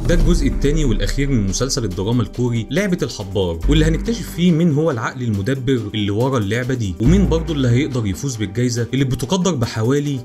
ده الجزء الثاني والاخير من مسلسل الدراما الكوري لعبه الحبار واللي هنكتشف فيه مين هو العقل المدبر اللي ورا اللعبه دي ومين برضه اللي هيقدر يفوز بالجائزه اللي بتقدر بحوالي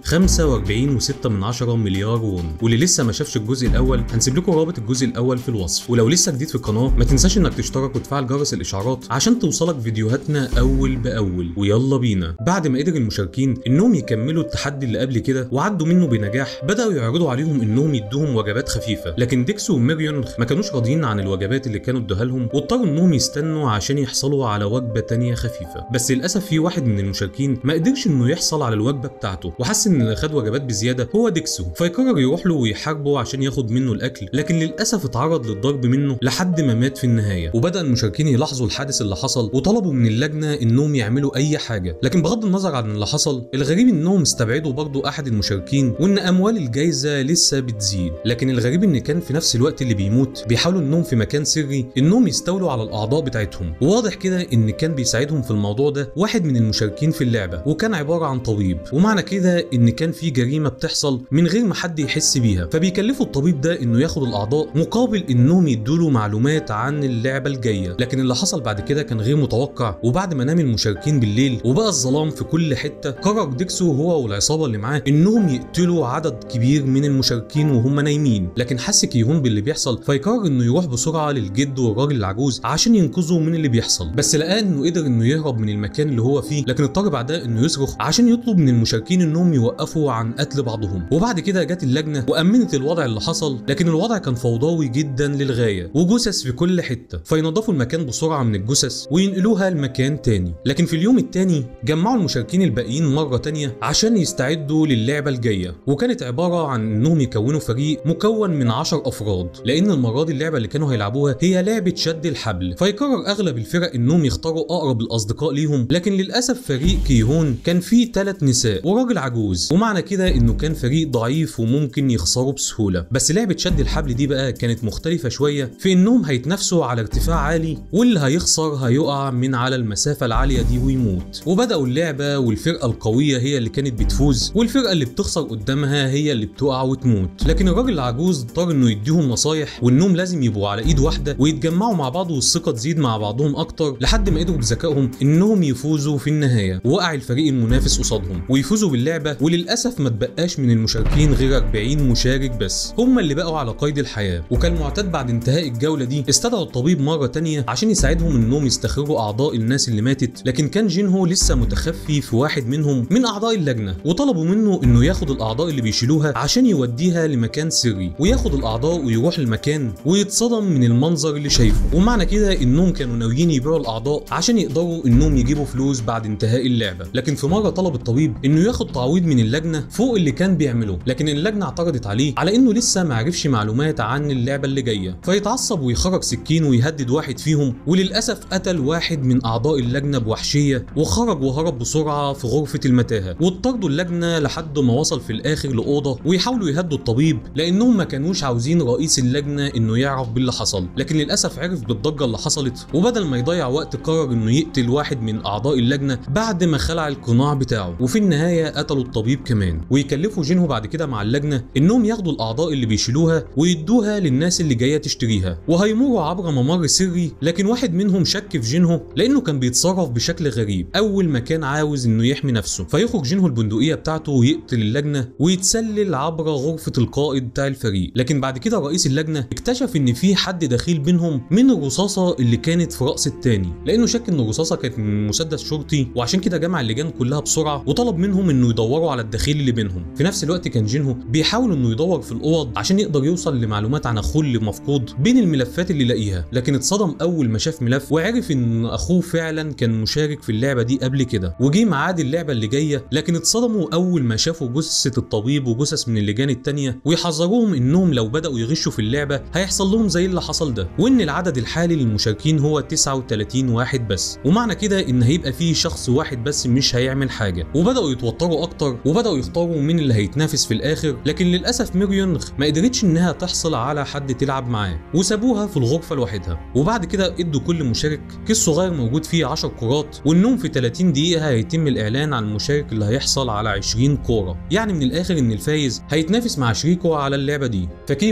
45.6 من عشرة مليار وون واللي لسه ما شافش الجزء الاول هنسيب لكم رابط الجزء الاول في الوصف ولو لسه جديد في القناه ما تنساش انك تشترك وتفعل جرس الاشعارات عشان توصلك فيديوهاتنا اول باول ويلا بينا بعد ما قدر المشاركين انهم يكملوا التحدي اللي قبل كده وعدوا منه بنجاح بداوا يعرضوا عليهم انهم يدوهم وجبات خفيفه لكن ديكسو وميريون ما كانوش راضيين عن الوجبات اللي كانوا ادوها لهم واضطروا انهم يستنوا عشان يحصلوا على وجبه تانية خفيفه بس للاسف في واحد من المشاركين ما قدرش انه يحصل على الوجبه بتاعته وحس ان اللي خد وجبات بزياده هو ديكسو فيقرر يروح له ويحاربه عشان ياخد منه الاكل لكن للاسف اتعرض للضرب منه لحد ما مات في النهايه وبدا المشاركين يلاحظوا الحادث اللي حصل وطلبوا من اللجنه انهم يعملوا اي حاجه لكن بغض النظر عن اللي حصل الغريب انهم استبعدوا برضو احد المشاركين وان اموال الجائزه لسه بتزيد لكن الغريب ان كان في نفس الوقت اللي بيموت بيحاولوا انهم في مكان سري انهم يستولوا على الاعضاء بتاعتهم وواضح كده ان كان بيساعدهم في الموضوع ده واحد من المشاركين في اللعبه وكان عباره عن طبيب ومعنى كده ان كان في جريمه بتحصل من غير ما حد يحس بيها فبيكلفوا الطبيب ده انه ياخد الاعضاء مقابل انهم يدوا له معلومات عن اللعبه الجايه لكن اللي حصل بعد كده كان غير متوقع وبعد ما نام المشاركين بالليل وبقى الظلام في كل حته قرر ديكسو هو والعصابه اللي معاه انهم يقتلوا عدد كبير من المشاركين وهم نايمين لكن حس كيهون باللي بيحصل فيقرر انه يروح بسرعه للجد والراجل العجوز عشان ينقذه من اللي بيحصل بس لقى انه قدر انه يهرب من المكان اللي هو فيه لكن اضطر بعدها انه يصرخ عشان يطلب من المشاركين انهم يوقفوا عن قتل بعضهم وبعد كده جت اللجنه وامنت الوضع اللي حصل لكن الوضع كان فوضوي جدا للغايه وجثث في كل حته فينظفوا المكان بسرعه من الجثث وينقلوها لمكان تاني لكن في اليوم التاني جمعوا المشاركين الباقيين مره تانيه عشان يستعدوا للعبه الجايه وكانت عباره عن انهم يكونوا فريق مكون من 10 افراد لان المره دي اللعبه اللي كانوا هيلعبوها هي لعبه شد الحبل فيقرر اغلب الفرق انهم يختاروا اقرب الاصدقاء ليهم لكن للاسف فريق كيهون كان فيه ثلاث نساء وراجل عجوز ومعنى كده انه كان فريق ضعيف وممكن يخسروا بسهوله بس لعبه شد الحبل دي بقى كانت مختلفه شويه في انهم هيتنافسوا على ارتفاع عالي واللي هيخسر هيقع من على المسافه العاليه دي ويموت وبداوا اللعبه والفرقه القويه هي اللي كانت بتفوز والفرقه اللي بتخسر قدامها هي اللي بتقع وتموت لكن الراجل العجوز اضطر انه يديهم نصايح وانهم لازم يبقوا على ايد واحده ويتجمعوا مع بعض والثقه تزيد مع بعضهم اكتر لحد ما قدروا بذكائهم انهم يفوزوا في النهايه وقع الفريق المنافس قصادهم ويفوزوا باللعبه وللاسف ما تبقاش من المشاركين غير 40 مشارك بس هم اللي بقوا على قيد الحياه وكان معتاد بعد انتهاء الجوله دي استدعوا الطبيب مره تانية عشان يساعدهم انهم يستخرجوا اعضاء الناس اللي ماتت لكن كان جينهو لسه متخفي في واحد منهم من اعضاء اللجنه وطلبوا منه انه ياخد الاعضاء اللي بيشيلوها عشان يوديها لمكان سري وياخد الاعضاء ويروح المكان ويتصدم من المنظر اللي شايفه ومعنى كده انهم كانوا ناويين يبيعوا الاعضاء عشان يقدروا انهم يجيبوا فلوس بعد انتهاء اللعبه لكن في مره طلب الطبيب انه ياخد تعويض من اللجنه فوق اللي كان بيعمله لكن اللجنه اعترضت عليه على انه لسه ما عرفش معلومات عن اللعبه اللي جايه فيتعصب ويخرج سكين ويهدد واحد فيهم وللاسف قتل واحد من اعضاء اللجنه بوحشيه وخرج وهرب بسرعه في غرفه المتاهه واضطردوا اللجنه لحد ما وصل في الاخر لاوضه ويحاولوا يهدوا الطبيب لانهم ما كانوش عاوزين رئيس اللجنه انه يعرف باللي حصل لكن للاسف عرف بالضجه اللي حصلت وبدل ما يضيع وقت قرر انه يقتل واحد من اعضاء اللجنه بعد ما خلع القناع بتاعه وفي النهايه قتلوا الطبيب كمان ويكلفوا جينهو بعد كده مع اللجنه انهم ياخدوا الاعضاء اللي بيشيلوها ويدوها للناس اللي جايه تشتريها وهيمروا عبر ممر سري لكن واحد منهم شك في جينهو لانه كان بيتصرف بشكل غريب اول ما كان عاوز انه يحمي نفسه فيخرج جينهو البندقيه بتاعته ويقتل اللجنه ويتسلل عبر غرفه القائد بتاع الفريق لكن بعد كده رئيس اللجنه اكتشف ان في حد دخيل بينهم من الرصاصه اللي كانت في راس التاني لانه شك ان الرصاصه كانت من مسدس شرطي وعشان كده جمع اللجان كلها بسرعه وطلب منهم انه يدوروا على الدخيل اللي بينهم في نفس الوقت كان جينهو بيحاول انه يدور في الاوض عشان يقدر يوصل لمعلومات عن اخوه اللي مفقود بين الملفات اللي لاقيها لكن اتصدم اول ما شاف ملف وعرف ان اخوه فعلا كان مشارك في اللعبه دي قبل كده وجي ميعاد اللعبه اللي جايه لكن اتصدموا اول ما شافوا جثه الطبيب وجثث من اللجان التانيه ويحذروهم انهم لو بداوا يغشوا في اللعبه هيحصل لهم زي اللي حصل ده وان العدد الحالي للمشاركين هو 39 واحد بس ومعنى كده ان هيبقى فيه شخص واحد بس مش هيعمل حاجه وبداوا يتوتروا اكتر وبداوا يختاروا مين اللي هيتنافس في الاخر لكن للاسف ميريون ما قدرتش انها تحصل على حد تلعب معاه وسابوها في الغرفه لوحدها وبعد كده ادوا كل مشارك كيس صغير موجود فيه 10 كرات وانهم في 30 دقيقه هيتم الاعلان عن المشارك اللي هيحصل على 20 كوره يعني من الاخر ان الفايز هيتنافس مع شريكه على اللعبه دي فكي هون كان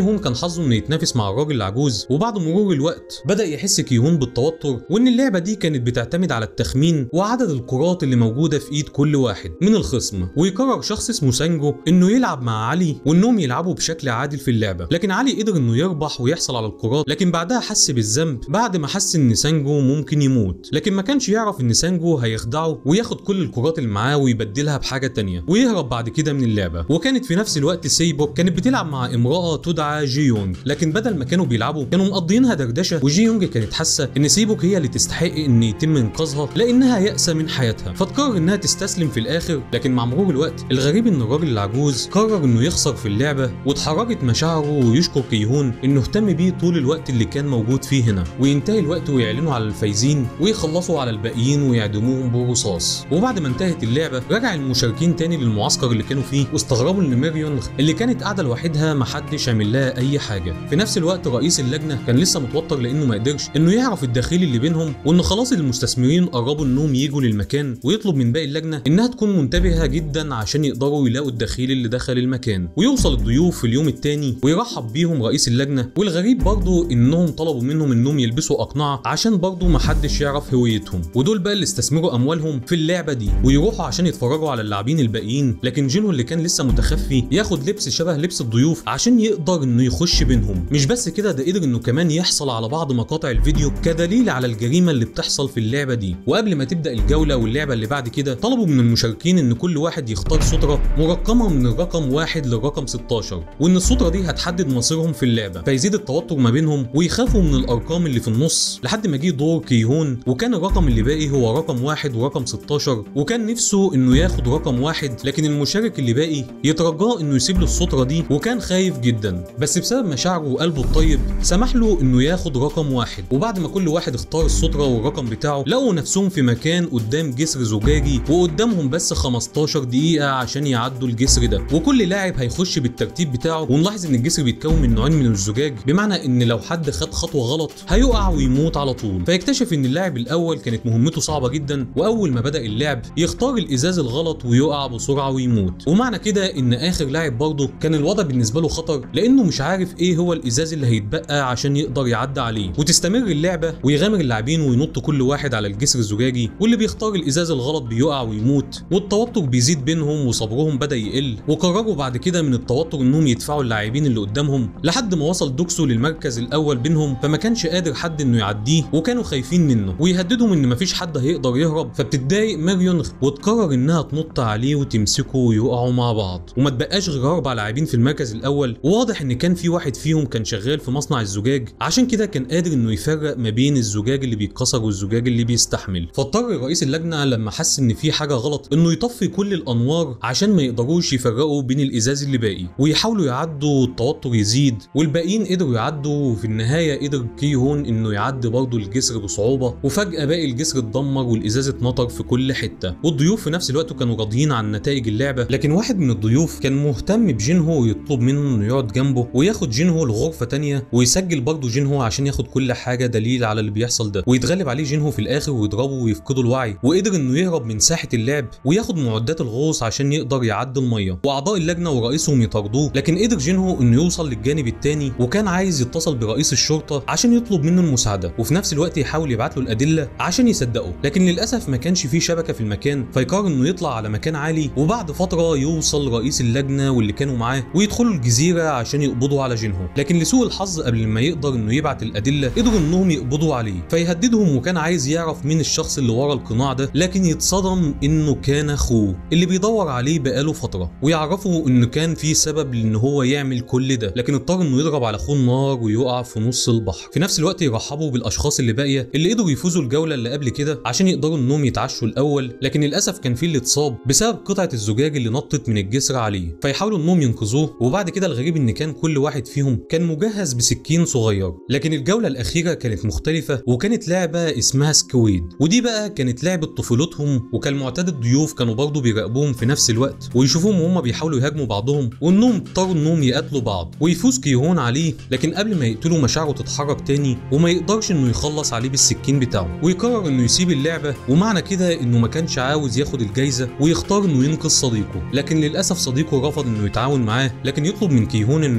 حظه انه يتنافس مع الراجل العجوز وبعد مرور الوقت بدا يحس كيهون بالتوتر وان اللعبه دي كانت بتعتمد على التخمين وعدد الكرات اللي موجوده في ايد كل واحد من الخصم ويقرر شخص اسمه سانجو انه يلعب مع علي وانهم يلعبوا بشكل عادل في اللعبه لكن علي قدر انه يربح ويحصل على الكرات لكن بعدها حس بالذنب بعد ما حس ان سانجو ممكن يموت لكن ما كانش يعرف ان سانجو هيخدعه وياخد كل الكرات اللي معاه ويبدلها بحاجه تانية ويهرب بعد كده من اللعبه وكانت في نفس الوقت سيبوك كانت بتلعب مع امراه تدعى جي يونج لكن بدل ما كانوا بيلعبوا كانوا مقضيينها دردشه وجي يونج كانت حاسه ان سيبوك هي اللي تستحق ان يتم انقاذها لانها يأسه من حياتها فتقرر انها تستسلم في الاخر لكن مع مرور الوقت الغريب ان الراجل العجوز قرر انه يخسر في اللعبه واتحركت مشاعره ويشكر كيهون انه اهتم بيه طول الوقت اللي كان موجود فيه هنا وينتهي الوقت ويعلنوا على الفايزين ويخلصوا على الباقيين ويعدموهم بالرصاص وبعد ما انتهت اللعبه رجع المشاركين تاني للمعسكر اللي كانوا فيه واستغربوا ان ميريون اللي كانت قاعده لوحدها محدش عامل لها اي حاجه في نفس الوقت رئيس اللجنه كان لسه متوتر لانه ما قدرش انه يعرف الداخلي اللي بينهم وان خلاص المستثمرين قربوا انهم يجوا للمكان ويطلب من باقي اللجنه انها تكون منتبهه جدا عشان يقدروا يلاقوا الدخيل اللي دخل المكان ويوصل الضيوف في اليوم التاني ويرحب بيهم رئيس اللجنه والغريب برضو انهم طلبوا منهم انهم يلبسوا اقنعه عشان برضو محدش يعرف هويتهم ودول بقى اللي استثمروا اموالهم في اللعبه دي ويروحوا عشان يتفرجوا على اللاعبين الباقيين لكن جينو اللي كان لسه متخفي ياخد لبس شبه لبس الضيوف عشان يقدر انه يخش بينهم مش بس كده ده قدر انه كمان يحصل على بعض مقاطع الفيديو كدليل على الجريمه اللي بتحصل في اللعبه دي وقبل ما تبدا الجوله واللعبه اللي بعد كده طلبوا من المشاركين ان كل واحد يختار ستره مرقمه من الرقم واحد للرقم 16 وان الستره دي هتحدد مصيرهم في اللعبه فيزيد التوتر ما بينهم ويخافوا من الارقام اللي في النص لحد ما جه دور كيهون وكان الرقم اللي باقي هو رقم واحد ورقم 16 وكان نفسه انه ياخد رقم واحد لكن المشارك اللي باقي يترجاه انه يسيب له الستره دي وكان خايف جدا بس بسبب مشاعره وقلبه الطيب سمح له انه ياخد رقم واحد وبعد ما كل واحد اختار الستره والرقم بتاعه لقوا نفسهم في مكان قدام جسر زجاجي وقدامهم بس 15 دقيقه عشان يعدوا الجسر ده وكل لاعب هيخش بالترتيب بتاعه ونلاحظ ان الجسر بيتكون من نوعين من الزجاج بمعنى ان لو حد خد خطوه غلط هيقع ويموت على طول فيكتشف ان اللاعب الاول كانت مهمته صعبه جدا واول ما بدا اللعب يختار الازاز الغلط ويقع بسرعه ويموت ومعنى كده ان اخر لاعب برضه كان الوضع بالنسبه له خطر لانه مش عارف ايه هو الازاز اللي هيتبقى عشان يقدر يعدي عليه وتستمر اللعبه ويغامر اللاعبين وينط كل واحد على الجسر الزجاجي واللي بيختار الازاز الغلط بيقع ويموت والتوتر بيزيد بينهم وصبرهم بدا يقل وقرروا بعد كده من التوتر انهم يدفعوا اللاعبين اللي قدامهم لحد ما وصل دوكسو للمركز الاول بينهم فما كانش قادر حد انه يعديه وكانوا خايفين منه ويهددهم ان مفيش حد هيقدر يهرب فبتتضايق ماريون وتقرر انها تنط عليه وتمسكه ويقعوا مع بعض وما تبقاش غير اربع لاعبين في المركز الاول وواضح ان كان في واحد فيهم كان شغال في مصنع الزجاج عشان كده كان قادر انه يفرق ما بين الزجاج اللي بيتكسر والزجاج اللي بيستحمل فاضطر رئيس اللجنه لما حس ان في حاجه غلط انه يطفي كل الانوار عشان ما يقدروش يفرقوا بين الازاز اللي باقي ويحاولوا يعدوا والتوتر يزيد والباقيين قدروا يعدوا وفي النهايه قدر كيهون انه يعدي برضه الجسر بصعوبه وفجاه باقي الجسر اتدمر والازاز اتنطر في كل حته والضيوف في نفس الوقت كانوا راضيين عن نتائج اللعبه لكن واحد من الضيوف كان مهتم بجينهو ويطلب منه انه يقعد جنبه وياخد جينهو لغرفه تانية ويسجل برضه جينهو عشان ياخد كل حاجه دليل على اللي بيحصل ده ويتغلب عليه جينهو في الاخر ويضربه ويفقده الوعي وقدر انه يهرب من ساحه اللعب وياخد معدات الغوص عشان يقدر يعدي الميه واعضاء اللجنه ورئيسهم يطاردوه لكن قدر جينهو انه يوصل للجانب التاني وكان عايز يتصل برئيس الشرطه عشان يطلب منه المساعده وفي نفس الوقت يحاول يبعت له الادله عشان يصدقه لكن للاسف ما كانش فيه شبكه في المكان فيقرر انه يطلع على مكان عالي وبعد فتره يوصل رئيس اللجنه واللي كانوا معاه ويدخلوا الجزيره عشان يقبضوا على جينهو لكن لسوء الحظ قبل ما يقدر انه يبعت الادله قدروا انهم يقبضوا عليه فيهددهم وكان عايز يعرف مين الشخص اللي ورا القناع ده لكن يتصدم انه كان اخوه اللي بيدور عليه بقاله فتره ويعرفوا انه كان في سبب لان هو يعمل كل ده لكن اضطر انه يضرب على اخوه النار ويقع في نص البحر في نفس الوقت يرحبوا بالاشخاص اللي باقيه اللي قدروا يفوزوا الجوله اللي قبل كده عشان يقدروا انهم يتعشوا الاول لكن للاسف كان في اللي اتصاب بسبب قطعه الزجاج اللي نطت من الجسر عليه فيحاولوا انهم ينقذوه وبعد كده الغريب ان كان كل واحد فيهم كان مجهز بسكين صغير لكن الجوله الاخيره كانت مختلفه وكانت لعبه اسمها سكويد ودي بقى كانت لعبه طفولتهم وكان معتاد الضيوف كانوا برضه بيراقبوهم في نفس الوقت ويشوفوهم وهم بيحاولوا يهاجموا بعضهم وانهم اضطروا انهم يقاتلوا بعض ويفوز كيهون عليه لكن قبل ما يقتلوا مشاعره تتحرك تاني وما يقدرش انه يخلص عليه بالسكين بتاعه ويقرر انه يسيب اللعبه ومعنى كده انه ما كانش عاوز ياخد الجايزه ويختار انه ينقذ صديقه لكن للاسف صديقه رفض انه يتعاون معاه لكن يطلب من كيهون انه يعتني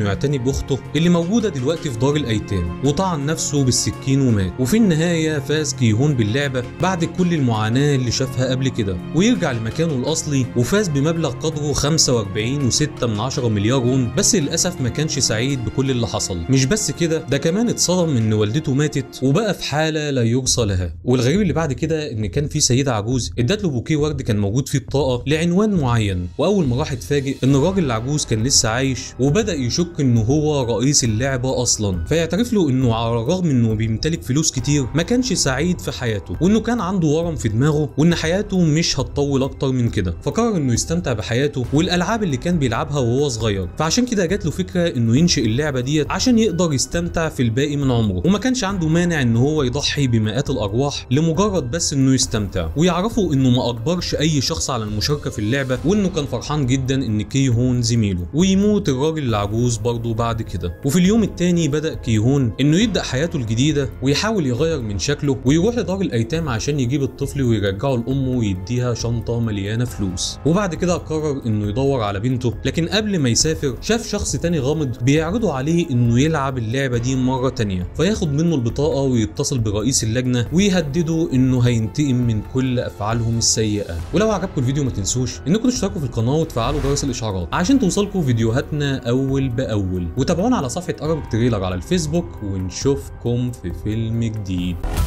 يحارب اخته اللي موجوده دلوقتي في دار الايتام وطعن نفسه بالسكين ومات وفي النهايه فاز كيهون باللعبه بعد كل المعاناه اللي شافها قبل كده ويرجع لمكانه الاصلي وفاز بمبلغ قدره 45.6 من 10 مليار وون بس للاسف ما كانش سعيد بكل اللي حصل مش بس كده ده كمان اتصدم ان والدته ماتت وبقى في حاله لا يرثى لها والغريب اللي بعد كده ان كان في سيده عجوز ادت له بوكيه ورد كان موجود فيه بطاقه لعنوان معين واول ما راح اتفاجئ ان الراجل العجوز كان لسه عايش وبدا يشك انه هو رئيس اللعبه اصلا فيعترف له انه على الرغم انه بيمتلك فلوس كتير ما كانش سعيد في حياته وانه كان عنده ورم في دماغه وان حياته مش هتطول اكتر من كده فقرر انه يستمتع بحياته والالعاب اللي كان بيلعبها وهو صغير فعشان كده جات له فكره انه ينشئ اللعبه ديت عشان يقدر يستمتع في الباقي من عمره وما كانش عنده مانع ان هو يضحي بمئات الارواح لمجرد بس انه يستمتع ويعرفوا انه ما اجبرش اي شخص على المشاركه في اللعبه وانه كان فرحان جدا ان كيهون زميله ويموت الراجل العجوز برضه بعد كده وفي اليوم التاني بدا كيهون انه يبدا حياته الجديده ويحاول يغير من شكله ويروح لدار الايتام عشان يجيب الطفل ويرجعه لامه ويديها شنطه مليانه فلوس وبعد كده قرر انه يدور على بنته لكن قبل ما يسافر شاف شخص تاني غامض بيعرضوا عليه انه يلعب اللعبه دي مره تانيه فياخد منه البطاقه ويتصل برئيس اللجنه ويهدده انه هينتقم من كل افعالهم السيئه ولو عجبكم الفيديو ما تنسوش انكم تشتركوا في القناه وتفعلوا جرس الاشعارات عشان توصلكم فيديوهاتنا اول باول وتابعونا على صفحه ارب تريلر على الفيسبوك ونشوفكم في فيلم جديد